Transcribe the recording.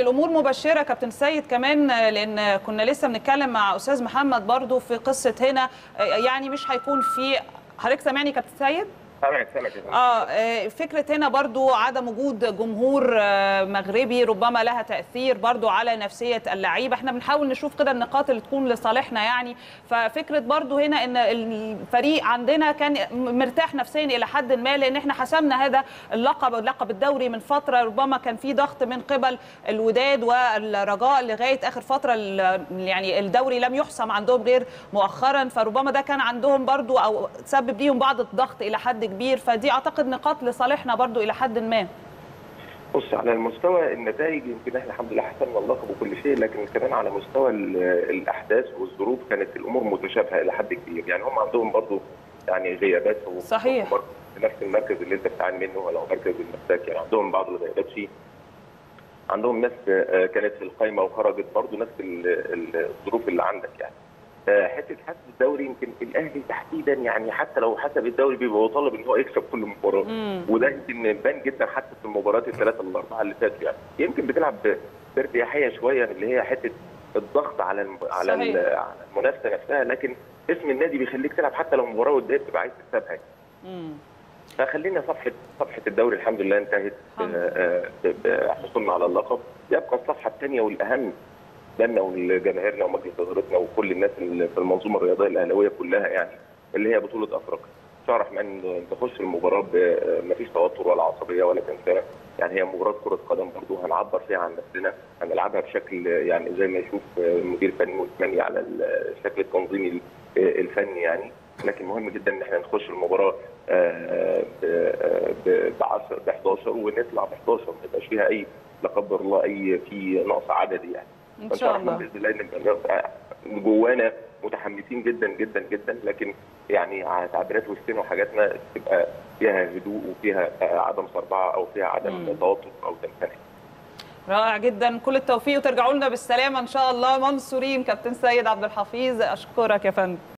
الامور مبشره كابتن سيد كمان لان كنا لسه بنتكلم مع استاذ محمد برضو في قصه هنا يعني مش هيكون في حضرتك سامعني كابتن سيد سامعك سامعك اه فكره هنا برضو عدم وجود جمهور مغربي ربما لها تاثير برضو على نفسيه اللعيبه احنا بنحاول نشوف كده النقاط اللي تكون لصالحنا يعني ففكره برضو هنا ان الفريق عندنا كان مرتاح نفسيا الى حد ما لان احنا حسمنا هذا اللقب اللقب الدوري من فتره ربما كان في ضغط من قبل الوداد والرجاء لغايه اخر فتره يعني الدوري لم يحسم عندهم غير مؤخرا فربما ده كان عندهم برضو او سبب ليهم بعض الضغط الى حد كبير فدي اعتقد نقاط لصالحنا برضو الى حد ما بص على المستوى النتائج يمكن احنا الحمد لله حسمنا اللقب وكل شيء لكن كمان على مستوى الاحداث والظروف كانت الامور متشابهه الى حد كبير يعني هم عندهم برضو يعني غيابات صحيح في نفس المركز اللي انت بتعاني منه ولا مركز المساك يعني عندهم بعض الغيابات فيه عندهم ناس كانت في القائمه وخرجت برضو نفس الظروف اللي عندك يعني حته حسب الدوري يمكن الاهلي تحديدا يعني حتى لو حسب الدوري بيبقى مطالب ان هو يكسب كل مباراه وده يمكن بان جدا حتى في المباريات الثلاثه الاربعه اللي فاتوا يعني يمكن بتلعب بارتياحيه شويه اللي هي حته الضغط على الم... على المنافسه نفسها لكن اسم النادي بيخليك تلعب حتى لو مباراه وديه بتبقى عايز تكسبها فخلينا صفحه صفحه الدوري الحمد لله انتهت بحصولنا على اللقب يبقى الصفحه الثانيه والاهم لنا ولجماهيرنا ومجلس ادارتنا وكل الناس اللي في المنظومه الرياضيه الاهلاويه كلها يعني اللي هي بطوله افريقيا. شهر رحمن تخش المباراه ما فيش توتر ولا عصبيه ولا تنسى يعني هي مباراه كره قدم برضه هنعبر فيها عن نفسنا هنلعبها بشكل يعني زي ما يشوف مدير فني وثماني على الشكل التنظيمي الفني يعني لكن مهم جدا ان احنا نخش المباراه ب 10 ب 11 ونطلع ب 11 ما يبقاش فيها اي لا قدر الله اي في نقص عددي يعني. ان شاء الله باذن الله نبقى جوانا متحمسين جدا جدا جدا لكن يعني تعبيرات وسطنا وحاجاتنا تبقى فيها هدوء وفيها عدم صربعه او فيها عدم توتر او تنفيذ رائع جدا كل التوفيق وترجعوا لنا بالسلامه ان شاء الله منصورين كابتن سيد عبد الحفيظ اشكرك يا فندم